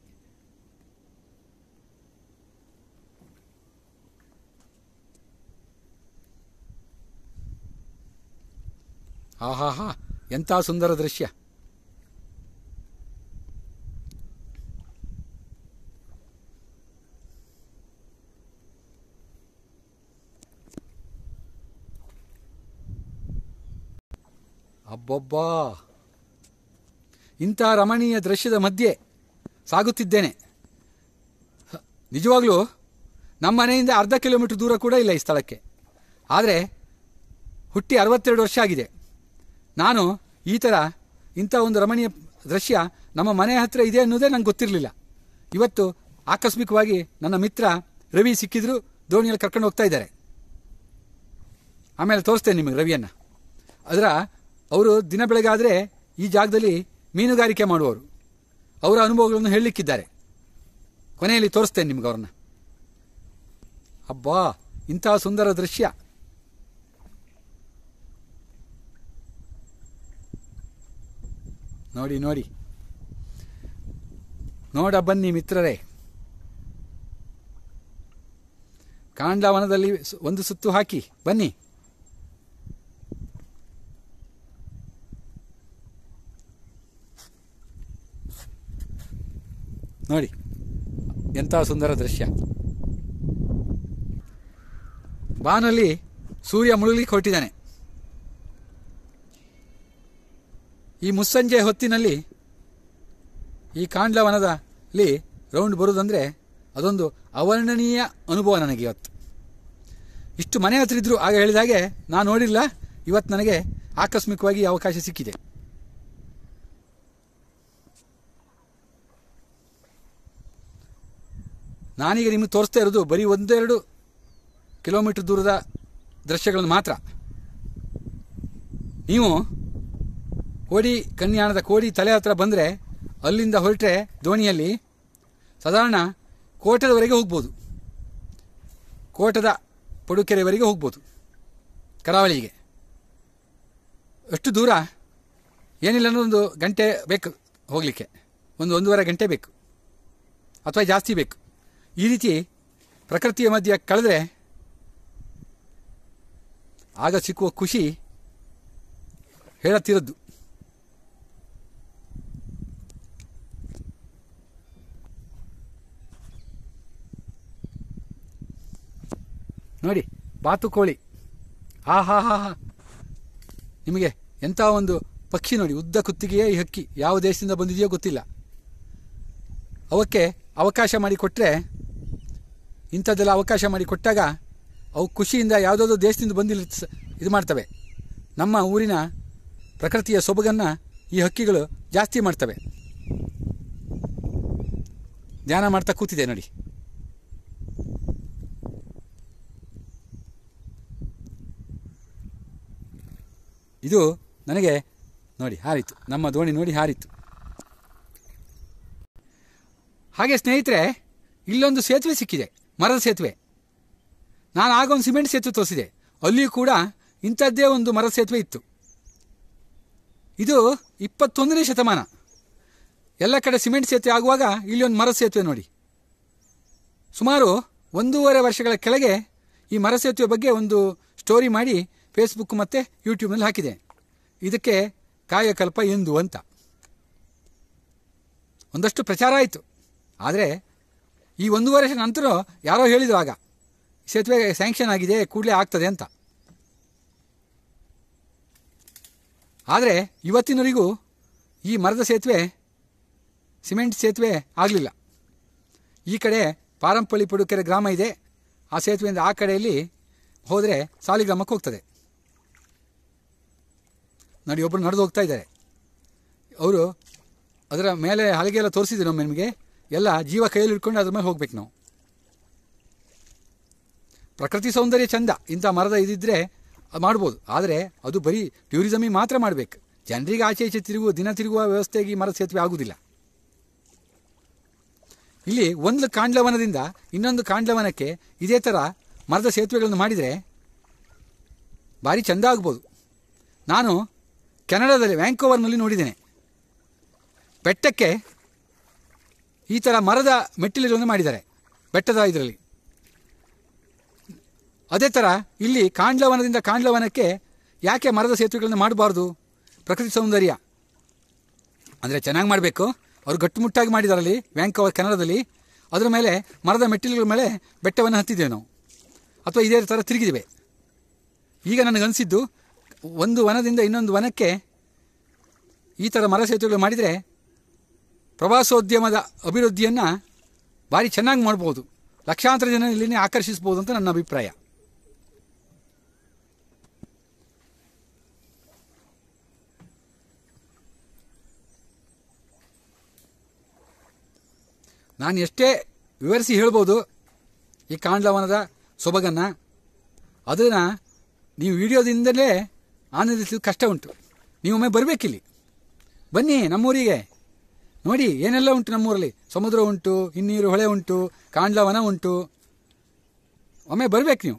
ಆಹಾ ಹಾ ಎಂಥ ಸುಂದರ ದೃಶ್ಯ ಅಬ್ಬಬ್ಬಾ ಇಂಥ ರಮಣೀಯ ದೃಶ್ಯದ ಮಧ್ಯೆ ಸಾಗುತ್ತಿದ್ದೇನೆ ಹ, ನಿಜವಾಗ್ಲೂ ನಮ್ಮ ಮನೆಯಿಂದ ಅರ್ಧ ಕಿಲೋಮೀಟರ್ ದೂರ ಕೂಡ ಇಲ್ಲ ಈ ಸ್ಥಳಕ್ಕೆ ಆದರೆ ಹುಟ್ಟಿ ಅರವತ್ತೆರಡು ವರ್ಷ ಆಗಿದೆ ನಾನು ಈ ಥರ ಇಂಥ ಒಂದು ರಮಣೀಯ ದೃಶ್ಯ ನಮ್ಮ ಮನೆ ಹತ್ತಿರ ಇದೆ ಅನ್ನೋದೇ ನಂಗೆ ಗೊತ್ತಿರಲಿಲ್ಲ ಇವತ್ತು ಆಕಸ್ಮಿಕವಾಗಿ ನನ್ನ ಮಿತ್ರ ರವಿ ಸಿಕ್ಕಿದ್ರು ದೋಣಿಯಲ್ಲಿ ಕರ್ಕೊಂಡು ಹೋಗ್ತಾ ಇದ್ದಾರೆ ಆಮೇಲೆ ತೋರಿಸ್ತೇನೆ ನಿಮಗೆ ರವಿಯನ್ನು ಅದರ ಅವರು ದಿನ ಬೆಳಗಾದರೆ ಈ ಜಾಗದಲ್ಲಿ ಮೀನುಗಾರಿಕೆ ಮಾಡುವವರು ಅವರ ಅನುಭವಗಳನ್ನು ಹೇಳಲಿಕ್ಕಿದ್ದಾರೆ ಕೊನೆಯಲ್ಲಿ ತೋರಿಸ್ತೇನೆ ನಿಮ್ಗೆ ಅವ್ರನ್ನ ಅಬ್ಬಾ ಇಂತಹ ಸುಂದರ ದೃಶ್ಯ ನೋಡಿ ನೋಡಿ ನೋಡ ಬನ್ನಿ ಮಿತ್ರರೇ ಕಾಂಡವನದಲ್ಲಿ ಸು- ಒಂದು ಸುತ್ತು ಹಾಕಿ ಬನ್ನಿ ನೋಡಿ ಎಂತಹ ಸುಂದರ ದೃಶ್ಯ ಬಾನಲ್ಲಿ ಸೂರ್ಯ ಮುಳುಗಲಿಕ್ಕೆ ಹೊರಟಿದ್ದಾನೆ ಈ ಮುಸ್ಸಂಜೆ ಹೊತ್ತಿನಲ್ಲಿ ಈ ಕಾಂಡ್ಲವನದಲ್ಲಿ ರೌಂಡ್ ಬರುವುದಂದ್ರೆ ಅದೊಂದು ಅವರ್ಣನೀಯ ಅನುಭವ ನನಗೆ ಇವತ್ತು ಇಷ್ಟು ಮನೆ ಹತ್ರ ಇದ್ರು ಆಗ ಹೇಳಿದ ಹಾಗೆ ನಾನು ನೋಡಿಲ್ಲ ಇವತ್ತು ನನಗೆ ಆಕಸ್ಮಿಕವಾಗಿ ಈ ಅವಕಾಶ ಸಿಕ್ಕಿದೆ ನಾನೀಗ ನಿಮಗೆ ತೋರಿಸ್ತಾ ಇರೋದು ಬರೀ ಒಂದೆರಡು ಕಿಲೋಮೀಟರ್ ದೂರದ ದೃಶ್ಯಗಳನ್ನು ಮಾತ್ರ ನೀವು ಕೋಡಿ ಕನ್ಯಾಣದ ಕೋಡಿ ತಲೆ ಹತ್ರ ಬಂದರೆ ಅಲ್ಲಿಂದ ಹೊರಟ್ರೆ ದೋಣಿಯಲ್ಲಿ ಸಾಧಾರಣ ಕೋಟದವರೆಗೆ ಹೋಗ್ಬೋದು ಕೋಟದ ಪಡುಕೆರೆವರೆಗೆ ಹೋಗ್ಬೋದು ಕರಾವಳಿಗೆ ಅಷ್ಟು ದೂರ ಏನಿಲ್ಲ ಅಂದ್ರೆ ಒಂದು ಗಂಟೆ ಬೇಕು ಹೋಗಲಿಕ್ಕೆ ಒಂದು ಒಂದೂವರೆ ಗಂಟೆ ಬೇಕು ಅಥವಾ ಜಾಸ್ತಿ ಬೇಕು ಈ ರೀತಿ ಪ್ರಕೃತಿಯ ಮಧ್ಯೆ ಕಳೆದ್ರೆ ಆಗ ಸಿಕ್ಕುವ ಖುಷಿ ಹೇಳತ್ತಿರದ್ದು ನೋಡಿ ಬಾತುಕೋಳಿ ಹಾ ಹಾ ಹಾ ಹಾ ನಿಮಗೆ ಎಂಥ ಒಂದು ಪಕ್ಷಿ ನೋಡಿ ಉದ್ದ ಕುತ್ತಿಗೆಯ ಈ ಹಕ್ಕಿ ಯಾವ ದೇಶದಿಂದ ಬಂದಿದೆಯೋ ಗೊತ್ತಿಲ್ಲ ಅವಕ್ಕೆ ಅವಕಾಶ ಮಾಡಿ ಕೊಟ್ಟರೆ ಇಂಥದ್ದೆಲ್ಲ ಅವಕಾಶ ಮಾಡಿ ಕೊಟ್ಟಾಗ ಅವು ಖುಷಿಯಿಂದ ಯಾವುದಾದ್ರೂ ದೇಶದಿಂದ ಬಂದಿಲ್ಲ ಸ- ಇದು ಮಾಡ್ತವೆ ನಮ್ಮ ಊರಿನ ಪ್ರಕೃತಿಯ ಸೊಬಗನ್ನು ಈ ಹಕ್ಕಿಗಳು ಜಾಸ್ತಿ ಮಾಡ್ತವೆ ಧ್ಯಾನ ಮಾಡ್ತಾ ಕೂತಿದೆ ನೋಡಿ ಇದು ನನಗೆ ನೋಡಿ ಹಾರಿತು ನಮ್ಮ ದೋಣಿ ನೋಡಿ ಹಾರಿತು ಹಾಗೆ ಸ್ನೇಹಿತರೆ ಇಲ್ಲೊಂದು ಸೇತುವೆ ಸಿಕ್ಕಿದೆ ಮರದ ಸೇತುವೆ ನಾನು ಆಗ ಒಂದು ಸಿಮೆಂಟ್ ಸೇತುವೆ ತೋರಿಸಿದೆ ಅಲ್ಲಿಯೂ ಕೂಡ ಇಂಥದ್ದೇ ಒಂದು ಮರದ ಸೇತುವೆ ಇತ್ತು ಇದು ಇಪ್ಪತ್ತೊಂದನೇ ಶತಮಾನ ಎಲ್ಲ ಕಡೆ ಸಿಮೆಂಟ್ ಸೇತುವೆ ಆಗುವಾಗ ಇಲ್ಲಿ ಒಂದು ಮರದ ಸೇತುವೆ ನೋಡಿ ಸುಮಾರು ಒಂದೂವರೆ ವರ್ಷಗಳ ಕೆಳಗೆ ಈ ಮರ ಸೇತುವೆ ಬಗ್ಗೆ ಒಂದು ಸ್ಟೋರಿ ಮಾಡಿ ಫೇಸ್ಬುಕ್ ಮತ್ತು ಯೂಟ್ಯೂಬ್ನಲ್ಲಿ ಹಾಕಿದೆ ಇದಕ್ಕೆ ಕಾಯಕಲ್ಪ ಎಂದು ಅಂತ ಒಂದಷ್ಟು ಪ್ರಚಾರ ಆಯಿತು ಆದರೆ ಈ ಒಂದೂವರೆ ವರ್ಷ ನಂತರ ಯಾರೋ ಹೇಳಿದ್ರು ಆಗ ಸೇತುವೆ ಸ್ಯಾಂಕ್ಷನ್ ಆಗಿದೆ ಕೂಡಲೇ ಆಗ್ತದೆ ಅಂತ ಆದರೆ ಇವತ್ತಿನವರೆಗೂ ಈ ಮರದ ಸೇತುವೆ ಸಿಮೆಂಟ್ ಸೇತುವೆ ಆಗಲಿಲ್ಲ ಈ ಕಡೆ ಪಾರಂಪಳ್ಳಿ ಪಡುಕೆರೆ ಗ್ರಾಮ ಇದೆ ಆ ಸೇತುವೆಯಿಂದ ಆ ಕಡೆಯಲ್ಲಿ ಹೋದರೆ ಸಾಲಿಗ್ರಾಮಕ್ಕೆ ಹೋಗ್ತದೆ ನೋಡಿ ಒಬ್ಬರು ನಡೆದು ಹೋಗ್ತಾ ಇದ್ದಾರೆ ಅವರು ಅದರ ಮೇಲೆ ಹಲಗೆ ಎಲ್ಲ ತೋರಿಸಿದ್ರು ನಮ್ಮ ನಿಮಗೆ ಎಲ್ಲ ಜೀವ ಕೈಯಲ್ಲಿ ಹಿಡ್ಕೊಂಡು ಅದ್ರ ಮೇಲೆ ಹೋಗ್ಬೇಕು ನಾವು ಪ್ರಕೃತಿ ಸೌಂದರ್ಯ ಚಂದ ಇಂಥ ಮರದ ಇದಿದ್ರೆ ಅದು ಮಾಡ್ಬೋದು ಆದರೆ ಅದು ಬರೀ ಟೂರಿಸಮಿಗೆ ಮಾತ್ರ ಮಾಡಬೇಕು ಜನರಿಗೆ ಆಚೆ ಈಚೆ ತಿರುಗುವ ದಿನ ತಿರುಗುವ ವ್ಯವಸ್ಥೆಗೆ ಈ ಮರದ ಸೇತುವೆ ಆಗುವುದಿಲ್ಲ ಇಲ್ಲಿ ಒಂದು ಕಾಂಡ್ಲವನದಿಂದ ಇನ್ನೊಂದು ಕಾಂಡ್ಲವನಕ್ಕೆ ಇದೇ ಥರ ಮರದ ಸೇತುವೆಗಳನ್ನು ಮಾಡಿದರೆ ಭಾರಿ ಚಂದ ಆಗ್ಬೋದು ನಾನು ಕೆನಡಾದಲ್ಲಿ ವ್ಯಾಂಕೋವರ್ನಲ್ಲಿ ನೋಡಿದ್ದೇನೆ ಬೆಟ್ಟಕ್ಕೆ ಈ ಥರ ಮರದ ಮೆಟ್ಟಿಲುಗಳನ್ನು ಮಾಡಿದ್ದಾರೆ ಬೆಟ್ಟದ ಇದರಲ್ಲಿ ಅದೇ ಥರ ಇಲ್ಲಿ ಕಾಂಡ್ಲವನದಿಂದ ಕಾಂಡ್ಲವನಕ್ಕೆ ಯಾಕೆ ಮರದ ಸೇತುವೆಗಳನ್ನು ಮಾಡಬಾರ್ದು ಪ್ರಕೃತಿ ಸೌಂದರ್ಯ ಅಂದರೆ ಚೆನ್ನಾಗಿ ಮಾಡಬೇಕು ಅವರು ಗಟ್ಟುಮುಟ್ಟಾಗಿ ಮಾಡಿದಾರಲ್ಲಿ ವ್ಯಾಂಕೋವರ್ ಕೆನಡಾದಲ್ಲಿ ಅದರ ಮೇಲೆ ಮರದ ಮೆಟ್ಟಿಲುಗಳ ಮೇಲೆ ಬೆಟ್ಟವನ್ನು ಹತ್ತಿದ್ದೇವೆ ನಾವು ಅಥವಾ ಇದೇ ಥರ ತಿರುಗಿದ್ದೇವೆ ಈಗ ನನಗನ್ಸಿದ್ದು ಒಂದು ವನದಿಂದ ಇನ್ನೊಂದು ವನಕ್ಕೆ ಈ ಥರ ಮರ ಸೇತುವೆಗಳು ಮಾಡಿದರೆ ಪ್ರವಾಸೋದ್ಯಮದ ಅಭಿವೃದ್ಧಿಯನ್ನು ಭಾರಿ ಚೆನ್ನಾಗಿ ಮಾಡ್ಬೋದು ಲಕ್ಷಾಂತರ ಜನ ಇಲ್ಲಿನೇ ಆಕರ್ಷಿಸ್ಬೋದು ಅಂತ ನನ್ನ ಅಭಿಪ್ರಾಯ ನಾನು ಎಷ್ಟೇ ವಿವರಿಸಿ ಹೇಳ್ಬೋದು ಈ ಕಾಂಡ್ಲವನದ ಸೊಬಗನ್ನು ಅದನ್ನು ನೀವು ವಿಡಿಯೋದಿಂದಲೇ ಆನಂದಿಸಲು ಕಷ್ಟ ಉಂಟು ನೀವು ಒಮ್ಮೆ ಬರಬೇಕಿಲ್ಲಿ ಬನ್ನಿ ನಮ್ಮೂರಿಗೆ ನೋಡಿ ಏನೆಲ್ಲ ಉಂಟು ನಮ್ಮೂರಲ್ಲಿ ಸಮುದ್ರ ಉಂಟು ಹಿನ್ನೀರು ಹೊಳೆ ಉಂಟು ಕಾಂಡ್ಲವನ ಉಂಟು ಒಮ್ಮೆ ಬರಬೇಕು ನೀವು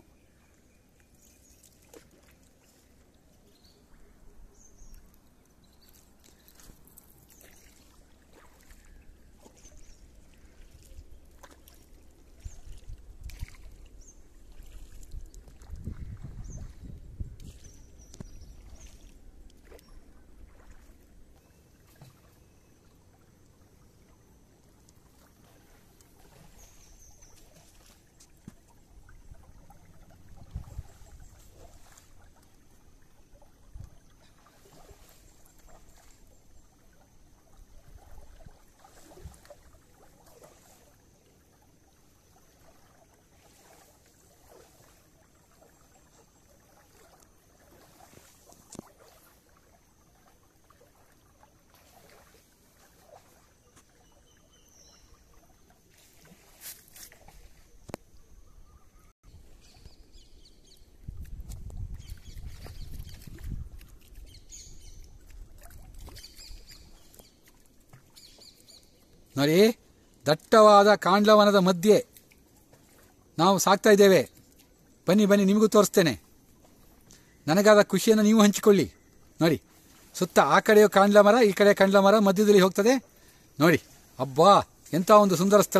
ನೋಡಿ ದಟ್ಟವಾದ ಕಾಂಡ್ಲವನದ ಮಧ್ಯೆ ನಾವು ಸಾಕ್ತಾ ಇದ್ದೇವೆ ಬನ್ನಿ ಬನ್ನಿ ನಿಮಗೂ ತೋರಿಸ್ತೇನೆ ನನಗಾದ ಖುಷಿಯನ್ನು ನೀವು ಹಂಚಿಕೊಳ್ಳಿ ನೋಡಿ ಸುತ್ತ ಆ ಕಡೆಯೋ ಕಾಂಡ್ಲ ಮರ ಈ ಕಡೆ ಕಾಂಡ್ಲ ಮರ ಮಧ್ಯದಲ್ಲಿ ಹೋಗ್ತದೆ ನೋಡಿ ಅಬ್ಬಾ ಎಂಥ ಒಂದು ಸುಂದರ ಸ್ಥಳ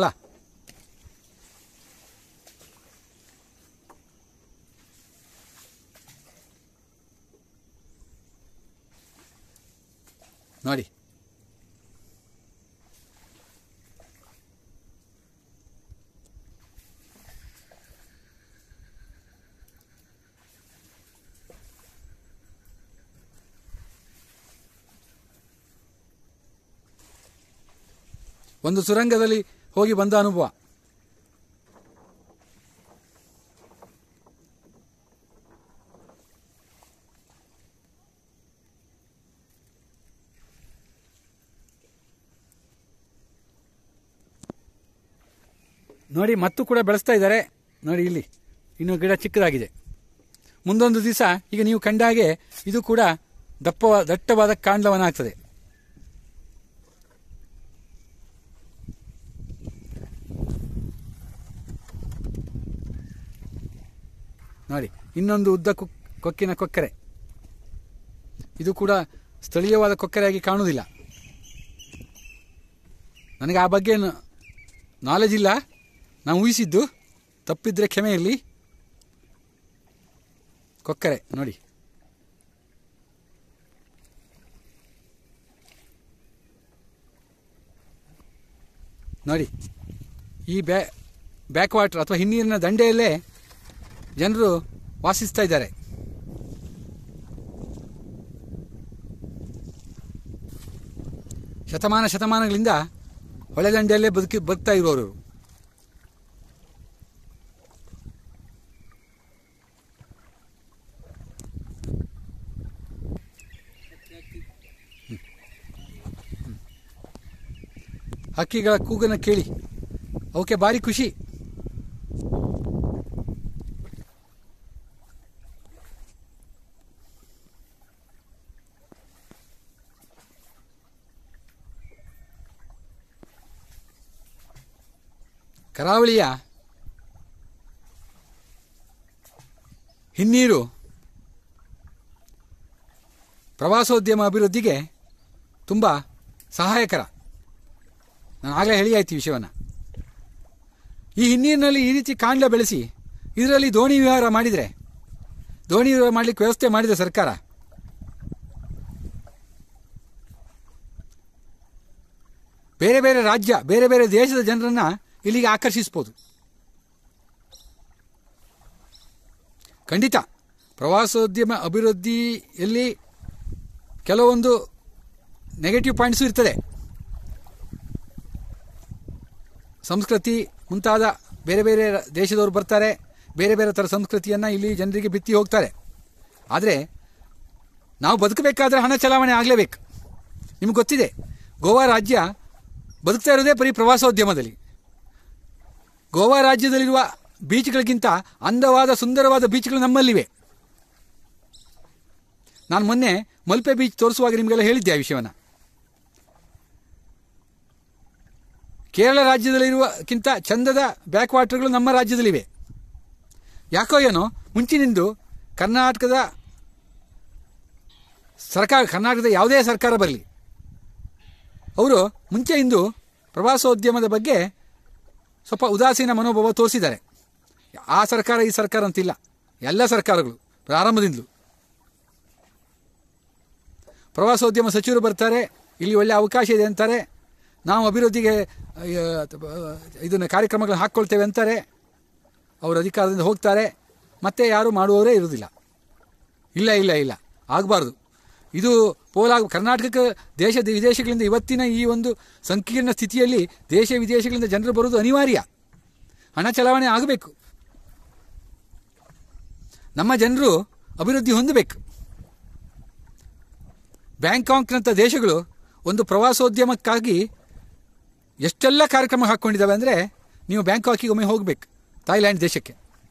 ನೋಡಿ ಒಂದು ಸುರಂಗದಲ್ಲಿ ಹೋಗಿ ಬಂದ ಅನುಭವ ನೋಡಿ ಮತ್ತು ಕೂಡ ಬೆಳೆಸ್ತಾ ಇದ್ದಾರೆ ನೋಡಿ ಇಲ್ಲಿ ಇನ್ನು ಗಿಡ ಚಿಕ್ಕದಾಗಿದೆ ಮುಂದೊಂದು ದಿವಸ ಈಗ ನೀವು ಕಂಡ ಹಾಗೆ ಇದು ಕೂಡ ದಪ್ಪ ದಟ್ಟವಾದ ಕಾಂಡವನ ಆಗ್ತದೆ ನೋಡಿ ಇನ್ನೊಂದು ಉದ್ದ ಕೊಕ್- ಕೊಕ್ಕಿನ ಕೊಕ್ಕರೆ ಇದು ಕೂಡ ಸ್ಥಳೀಯವಾದ ಕೊಕ್ಕರೆಯಾಗಿ ಕಾಣುವುದಿಲ್ಲ ನನಗೆ ಆ ಬಗ್ಗೆ ನಾಲೆಜ್ ಇಲ್ಲ ನಾನು ಊಹಿಸಿದ್ದು ತಪ್ಪಿದ್ರೆ ಕ್ಷಮೆ ಇರಲಿ ಕೊಕ್ಕರೆ ನೋಡಿ ನೋಡಿ ಈ ಬ್ಯಾ ಬ್ಯಾಕ್ ವಾಟರ್ ಅಥವಾ ಹಿನ್ನೀರಿನ ದಂಡೆಯಲ್ಲೇ ಜನರು ವಾಸಿಸ್ತಾ ಇದ್ದಾರೆ ಶತಮಾನ ಶತಮಾನಗಳಿಂದ ಹೊಳೆ ದಂಡೆಯಲ್ಲೇ ಬದುಕಿ ಬದುಕ್ತಾ ಇರುವವರು ಹಕ್ಕಿಗಳ ಕೂಗನ ಕೇಳಿ ಅವಕ್ಕೆ ಭಾರಿ ಖುಷಿ ಕರಾವಳಿಯ ಹಿನ್ನೀರು ಪ್ರವಾಸೋದ್ಯಮ ಅಭಿವೃದ್ಧಿಗೆ ತುಂಬ ಸಹಾಯಕರ ನಾನು ಆಗಲೇ ಹೇಳಿ ಆಯ್ತು ಈ ವಿಷಯವನ್ನು ಈ ಹಿನ್ನೀರಿನಲ್ಲಿ ಈ ರೀತಿ ಕಾಂಡ್ಲ ಬೆಳೆಸಿ ಇದರಲ್ಲಿ ದೋಣಿ ವಿಹಾರ ಮಾಡಿದರೆ ದೋಣಿ ವಿಹಾರ ಮಾಡಲಿಕ್ಕೆ ವ್ಯವಸ್ಥೆ ಮಾಡಿದೆ ಸರ್ಕಾರ ಬೇರೆ ಬೇರೆ ರಾಜ್ಯ ಬೇರೆ ಬೇರೆ ದೇಶದ ಜನರನ್ನ ಇಲ್ಲಿಗೆ ಆಕರ್ಷಿಸ್ಬೋದು ಖಂಡಿತ ಪ್ರವಾಸೋದ್ಯಮ ಅಭಿವೃದ್ಧಿಯಲ್ಲಿ ಕೆಲವೊಂದು ನೆಗೆಟಿವ್ ಪಾಯಿಂಟ್ಸು ಇರ್ತದೆ ಸಂಸ್ಕೃತಿ ಮುಂತಾದ ಬೇರೆ ಬೇರೆ ದೇಶದವರು ಬರ್ತಾರೆ ಬೇರೆ ಬೇರೆ ಥರ ಸಂಸ್ಕೃತಿಯನ್ನು ಇಲ್ಲಿ ಜನರಿಗೆ ಬಿತ್ತಿ ಹೋಗ್ತಾರೆ ಆದರೆ ನಾವು ಬದುಕಬೇಕಾದ್ರೆ ಹಣ ಚಲಾವಣೆ ಆಗಲೇಬೇಕು ನಿಮ್ಗೆ ಗೊತ್ತಿದೆ ಗೋವಾ ರಾಜ್ಯ ಬದುಕ್ತಾ ಇರೋದೇ ಬರೀ ಪ್ರವಾಸೋದ್ಯಮದಲ್ಲಿ ಗೋವಾ ರಾಜ್ಯದಲ್ಲಿರುವ ಬೀಚ್ಗಳಿಗಿಂತ ಅಂದವಾದ ಸುಂದರವಾದ ಬೀಚ್ಗಳು ನಮ್ಮಲ್ಲಿವೆ ನಾನು ಮೊನ್ನೆ ಮಲ್ಪೆ ಬೀಚ್ ತೋರಿಸುವಾಗ ನಿಮಗೆಲ್ಲ ಹೇಳಿದ್ದೆ ಆ ವಿಷಯವನ್ನು ಕೇರಳ ರಾಜ್ಯದಲ್ಲಿರುವಕ್ಕಿಂತ ಚಂದದ ಬ್ಯಾಕ್ ವಾಟರ್ಗಳು ನಮ್ಮ ರಾಜ್ಯದಲ್ಲಿವೆ ಯಾಕೋ ಏನೋ ಮುಂಚಿನಿಂದು ಕರ್ನಾಟಕದ ಸರ್ಕಾರ ಕರ್ನಾಟಕದ ಯಾವುದೇ ಸರ್ಕಾರ ಬರಲಿ ಅವರು ಮುಂಚೆಯಿಂದ ಪ್ರವಾಸೋದ್ಯಮದ ಬಗ್ಗೆ ಸ್ವಲ್ಪ ಉದಾಸೀನ ಮನೋಭಾವ ತೋರಿಸಿದ್ದಾರೆ ಆ ಸರ್ಕಾರ ಈ ಸರ್ಕಾರ ಅಂತಿಲ್ಲ ಎಲ್ಲ ಸರ್ಕಾರಗಳು ಪ್ರಾರಂಭದಿಂದಲೂ ಪ್ರವಾಸೋದ್ಯಮ ಸಚಿವರು ಬರ್ತಾರೆ ಇಲ್ಲಿ ಒಳ್ಳೆ ಅವಕಾಶ ಇದೆ ಅಂತಾರೆ ನಾವು ಅಭಿವೃದ್ಧಿಗೆ ಇದನ್ನು ಕಾರ್ಯಕ್ರಮಗಳನ್ನು ಹಾಕ್ಕೊಳ್ತೇವೆ ಅಂತಾರೆ ಅವರು ಅಧಿಕಾರದಿಂದ ಹೋಗ್ತಾರೆ ಮತ್ತೆ ಯಾರು ಮಾಡುವವರೇ ಇರುವುದಿಲ್ಲ ಇಲ್ಲ ಇಲ್ಲ ಇಲ್ಲ ಆಗಬಾರ್ದು ಇದು ಪೋಲಾಗ ಕರ್ನಾಟಕಕ್ಕೆ ದೇಶ ವಿದೇಶಗಳಿಂದ ಇವತ್ತಿನ ಈ ಒಂದು ಸಂಕೀರ್ಣ ಸ್ಥಿತಿಯಲ್ಲಿ ದೇಶ ವಿದೇಶಗಳಿಂದ ಜನರು ಬರುವುದು ಅನಿವಾರ್ಯ ಹಣ ಚಲಾವಣೆ ಆಗಬೇಕು ನಮ್ಮ ಜನರು ಅಭಿವೃದ್ಧಿ ಹೊಂದಬೇಕು ಬ್ಯಾಂಕಾಕ್ನಂಥ ದೇಶಗಳು ಒಂದು ಪ್ರವಾಸೋದ್ಯಮಕ್ಕಾಗಿ ಎಷ್ಟೆಲ್ಲ ಕಾರ್ಯಕ್ರಮ ಹಾಕ್ಕೊಂಡಿದ್ದಾವೆ ಅಂದರೆ ನೀವು ಬ್ಯಾಂಕಾಕಿಗೆ ಒಮ್ಮೆ ಹೋಗಬೇಕು ಥಾಯ್ಲ್ಯಾಂಡ್ ದೇಶಕ್ಕೆ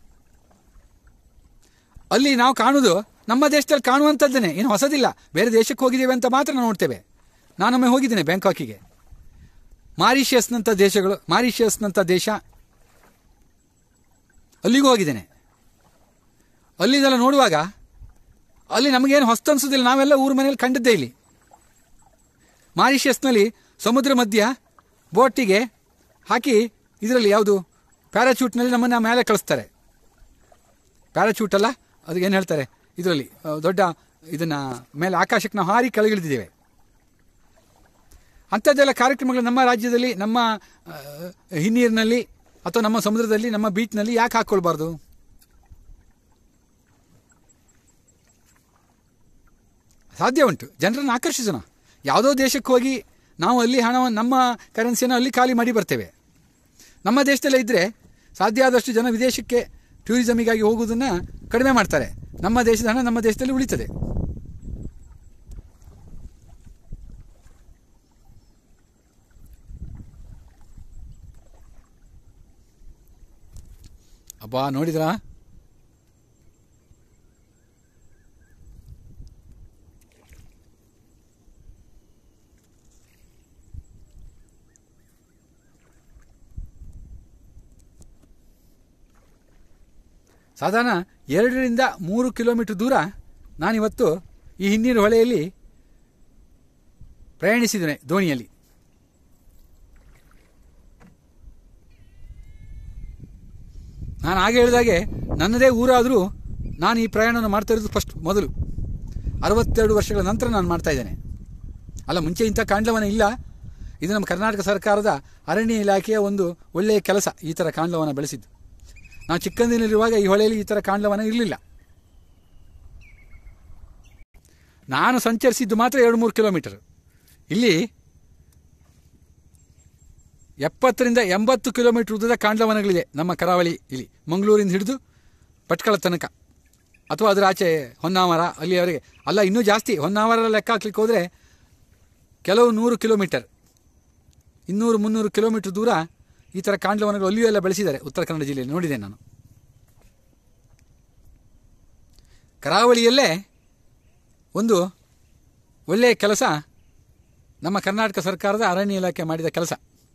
ಅಲ್ಲಿ ನಾವು ಕಾಣುವುದು ನಮ್ಮ ದೇಶದಲ್ಲಿ ಕಾಣುವಂಥದ್ದನ್ನೇ ಏನು ಹೊಸದಿಲ್ಲ ಬೇರೆ ದೇಶಕ್ಕೆ ಹೋಗಿದ್ದೇವೆ ಅಂತ ಮಾತ್ರ ನಾವು ನೋಡ್ತೇವೆ ನಾನೊಮ್ಮೆ ಹೋಗಿದ್ದೇನೆ ಬ್ಯಾಂಕಾಕಿಗೆ ಮಾರಿಷಿಯಸ್ನಂಥ ದೇಶಗಳು ಮಾರಿಷಿಯಸ್ನಂಥ ದೇಶ ಅಲ್ಲಿಗೂ ಹೋಗಿದ್ದೇನೆ ಅಲ್ಲಿಂದೆಲ್ಲ ನೋಡುವಾಗ ಅಲ್ಲಿ ನಮಗೇನು ಹೊಸ್ತು ಅನಿಸೋದಿಲ್ಲ ನಾವೆಲ್ಲ ಊರ ಮನೇಲಿ ಕಂಡಿದ್ದೇ ಇಲ್ಲಿ ಮಾರಿಷಿಯಸ್ನಲ್ಲಿ ಸಮುದ್ರ ಮಧ್ಯ ಬೋಟಿಗೆ ಹಾಕಿ ಇದರಲ್ಲಿ ಯಾವುದು ಪ್ಯಾರಾಚೂಟ್ನಲ್ಲಿ ನಮ್ಮನ್ನು ಮೇಲೆ ಕಳಿಸ್ತಾರೆ ಪ್ಯಾರಾಚೂಟ್ ಅಲ್ಲ ಅದಕ್ಕೆ ಏನು ಹೇಳ್ತಾರೆ ಇದರಲ್ಲಿ ದೊಡ್ಡ ಇದನ್ನು ಮೇಲೆ ಆಕಾಶಕ್ಕೆ ನಾವು ಹಾರಿ ಕೆಳಗಿಳಿದಿದ್ದೇವೆ ಅಂಥದ್ದೆಲ್ಲ ಕಾರ್ಯಕ್ರಮಗಳು ನಮ್ಮ ರಾಜ್ಯದಲ್ಲಿ ನಮ್ಮ ಆ, ಹಿನ್ನೀರಿನಲ್ಲಿ ಅಥವಾ ನಮ್ಮ ಸಮುದ್ರದಲ್ಲಿ ನಮ್ಮ ಬೀಚ್ನಲ್ಲಿ ಯಾಕೆ ಹಾಕ್ಕೊಳ್ಬಾರ್ದು ಸಾಧ್ಯ ಉಂಟು ಜನರನ್ನು ಆಕರ್ಷಿಸೋಣ ಯಾವುದೋ ದೇಶಕ್ಕೆ ಹೋಗಿ ನಾವು ಅಲ್ಲಿ ಹಣವನ್ನು ನಮ್ಮ ಕರೆನ್ಸಿಯನ್ನು ಅಲ್ಲಿ ಖಾಲಿ ಮಾಡಿ ಬರ್ತೇವೆ ನಮ್ಮ ದೇಶದಲ್ಲೇ ಇದ್ದರೆ ಸಾಧ್ಯ ಆದಷ್ಟು ಜನ ವಿದೇಶಕ್ಕೆ ಟೂರಿಸಮಿಗಾಗಿ ಹೋಗುವುದನ್ನು ಕಡಿಮೆ ಮಾಡ್ತಾರೆ ನಮ್ಮ ದೇಶದ ಹಣ ನಮ್ಮ ದೇಶದಲ್ಲಿ ಉಳಿತದೆ ಅಬ್ಬಾ ನೋಡಿದ್ರಾ ಸಾಧಾರಣ ಎರಡರಿಂದ ಮೂರು ಕಿಲೋಮೀಟರ್ ದೂರ ನಾನಿವತ್ತು ಈ ಹಿನ್ನೀರು ಹೊಳೆಯಲ್ಲಿ ಪ್ರಯಾಣಿಸಿದ್ದೇನೆ ದೋಣಿಯಲ್ಲಿ ನಾನು ಹಾಗೆ ಹೇಳಿದಾಗೆ ನನ್ನದೇ ಊರಾದರೂ ನಾನು ಈ ಪ್ರಯಾಣವನ್ನು ಮಾಡ್ತಾ ಇರೋದು ಫಸ್ಟ್ ಮೊದಲು ಅರವತ್ತೆರಡು ವರ್ಷಗಳ ನಂತರ ನಾನು ಮಾಡ್ತಾ ಇದ್ದೇನೆ ಅಲ್ಲ ಮುಂಚೆ ಇಂಥ ಕಾಂಡವನ ಇಲ್ಲ ಇದು ನಮ್ಮ ಕರ್ನಾಟಕ ಸರ್ಕಾರದ ಅರಣ್ಯ ಇಲಾಖೆಯ ಒಂದು ಒಳ್ಳೆಯ ಕೆಲಸ ಈ ಥರ ಕಾಂಡವನ ಬೆಳೆಸಿದ್ದು ನಾವು ಚಿಕ್ಕಂದಿನಲ್ಲಿರುವಾಗ ಈ ಹೊಳೆಯಲ್ಲಿ ಈ ಥರ ಕಾಂಡವನ ಇರಲಿಲ್ಲ ನಾನು ಸಂಚರಿಸಿದ್ದು ಮಾತ್ರ ಎರಡು ಮೂರು ಕಿಲೋಮೀಟರ್ ಇಲ್ಲಿ ಎಪ್ಪತ್ತರಿಂದ ಎಂಬತ್ತು ಕಿಲೋಮೀಟರ್ ಉದ್ದದ ಕಾಂಡವನಗಳಿದೆ ನಮ್ಮ ಕರಾವಳಿ ಇಲ್ಲಿ ಮಂಗಳೂರಿಂದ ಹಿಡಿದು ಭಟ್ಕಳ ತನಕ ಅಥವಾ ಅದರ ಆಚೆ ಹೊನ್ನಾವರ ಅಲ್ಲಿಯವರೆಗೆ ಅಲ್ಲ ಇನ್ನೂ ಜಾಸ್ತಿ ಹೊನ್ನಾವರ ಲೆಕ್ಕ ಹಾಕ್ಲಿಕ್ಕೆ ಹೋದರೆ ಕೆಲವು ನೂರು ಕಿಲೋಮೀಟರ್ ಇನ್ನೂರು ಮುನ್ನೂರು ಕಿಲೋಮೀಟರ್ ದೂರ ಈ ಥರ ಕಾಂಡವನಗಳು ಅಲ್ಲಿಯೂ ಎಲ್ಲ ಬೆಳೆಸಿದ್ದಾರೆ ಉತ್ತರ ಕನ್ನಡ ಜಿಲ್ಲೆಯಲ್ಲಿ ನೋಡಿದೆ ನಾನು ಕರಾವಳಿಯಲ್ಲೇ ಒಂದು ಒಳ್ಳೆಯ ಕೆಲಸ ನಮ್ಮ ಕರ್ನಾಟಕ ಸರ್ಕಾರದ ಅರಣ್ಯ ಇಲಾಖೆ ಮಾಡಿದ ಕೆಲಸ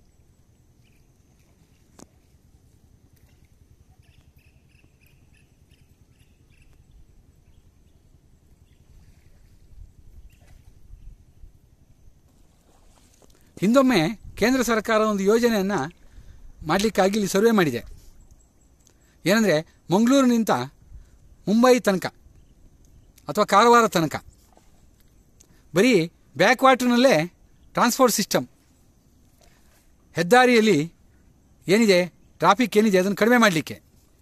ಹಿಂದೊಮ್ಮೆ ಕೇಂದ್ರ ಸರ್ಕಾರ ಒಂದು ಯೋಜನೆಯನ್ನು ಮಾಡಲಿಕ್ಕಾಗಿ ಇಲ್ಲಿ ಸರ್ವೆ ಮಾಡಿದೆ ಏನಂದರೆ ಮಂಗಳೂರಿನಿಂದ ಮುಂಬೈ ತನಕ ಅಥವಾ ಕಾರವಾರ ತನಕ ಬರೀ ಬ್ಯಾಕ್ ವಾಟರ್ನಲ್ಲೇ ಟ್ರಾನ್ಸ್ಪೋರ್ಟ್ ಸಿಸ್ಟಮ್ ಹೆದ್ದಾರಿಯಲ್ಲಿ ಏನಿದೆ ಟ್ರಾಫಿಕ್ ಏನಿದೆ ಅದನ್ನು ಕಡಿಮೆ ಮಾಡಲಿಕ್ಕೆ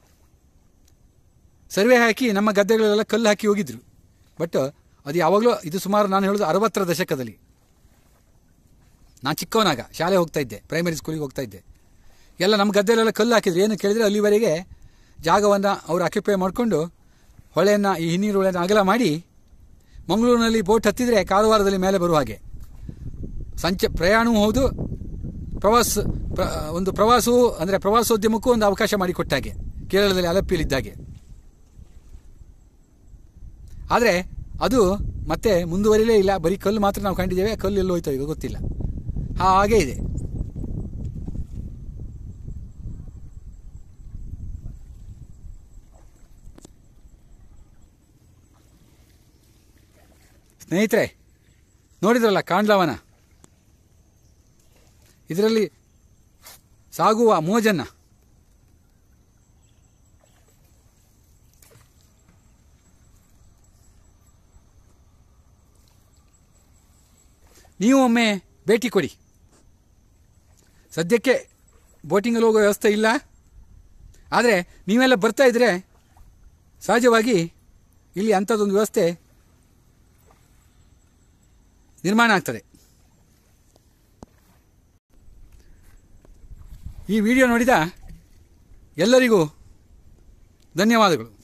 ಸರ್ವೆ ಹಾಕಿ ನಮ್ಮ ಗದ್ದೆಗಳೆಲ್ಲ ಕಲ್ಲು ಹಾಕಿ ಹೋಗಿದ್ರು ಬಟ್ ಅದು ಯಾವಾಗಲೂ ಇದು ಸುಮಾರು ನಾನು ಹೇಳೋದು ಅರವತ್ತರ ದಶಕದಲ್ಲಿ ನಾನು ಚಿಕ್ಕವನಾಗ ಶಾಲೆ ಹೋಗ್ತಾ ಇದ್ದೆ ಪ್ರೈಮರಿ ಸ್ಕೂಲಿಗೆ ಹೋಗ್ತಾ ಇದ್ದೆ ಎಲ್ಲ ನಮ್ಮ ಗದ್ದೆಲೆಲ್ಲ ಕಲ್ಲು ಹಾಕಿದ್ರು ಏನು ಕೇಳಿದರೆ ಅಲ್ಲಿವರೆಗೆ ಜಾಗವನ್ನು ಅವರು ಅಕ್ಯುಪೈ ಮಾಡಿಕೊಂಡು ಹೊಳೆಯನ್ನು ಈ ಹಿನ್ನೀರು ಹೊಳೆಯನ್ನು ಅಗಲ ಮಾಡಿ ಮಂಗಳೂರಿನಲ್ಲಿ ಬೋಟ್ ಹತ್ತಿದರೆ ಕಾರವಾರದಲ್ಲಿ ಮೇಲೆ ಬರುವ ಹಾಗೆ ಸಂಚ ಪ್ರಯಾಣವೂ ಹೌದು ಪ್ರವಾಸ ಪ್ರ- ಒಂದು ಪ್ರವಾಸವು ಅಂದರೆ ಪ್ರವಾಸೋದ್ಯಮಕ್ಕೂ ಒಂದು ಅವಕಾಶ ಮಾಡಿಕೊಟ್ಟಾಗೆ ಕೇರಳದಲ್ಲಿ ಅಲಪಿಯಲ್ಲಿದ್ದಾಗೆ ಆದರೆ ಅದು ಮತ್ತೆ ಮುಂದುವರಿಲೇ ಇಲ್ಲ ಬರೀ ಕಲ್ಲು ಮಾತ್ರ ನಾವು ಕಂಡಿದ್ದೇವೆ ಆ ಕಲ್ಲು ಎಲ್ಲಿ ಹೋಯ್ತೋ ಈಗ ಗೊತ್ತಿಲ್ಲ ಹಾಗೆ ಇದೆ ಸ್ನೇಹಿತರೆ ನೋಡಿದ್ರಲ್ಲ ಕಾಂಡ್ಲವನ ಇದರಲ್ಲಿ ಸಾಗುವ ಮೋಜನ್ನ ನೀವು ಒಮ್ಮೆ ಭೇಟಿ ಕೊಡಿ ಸದ್ಯಕ್ಕೆ ಬೋಟಿಂಗಲ್ಲಿ ಹೋಗೋ ವ್ಯವಸ್ಥೆ ಇಲ್ಲ ಆದರೆ ನೀವೆಲ್ಲ ಬರ್ತಾ ಇದ್ರೆ ಸಹಜವಾಗಿ ಇಲ್ಲಿ ಅಂಥದ್ದೊಂದು ವ್ಯವಸ್ಥೆ ನಿರ್ಮಾಣ ಆಗ್ತದೆ ಈ ವಿಡಿಯೋ ನೋಡಿದ ಎಲ್ಲರಿಗೂ ಧನ್ಯವಾದಗಳು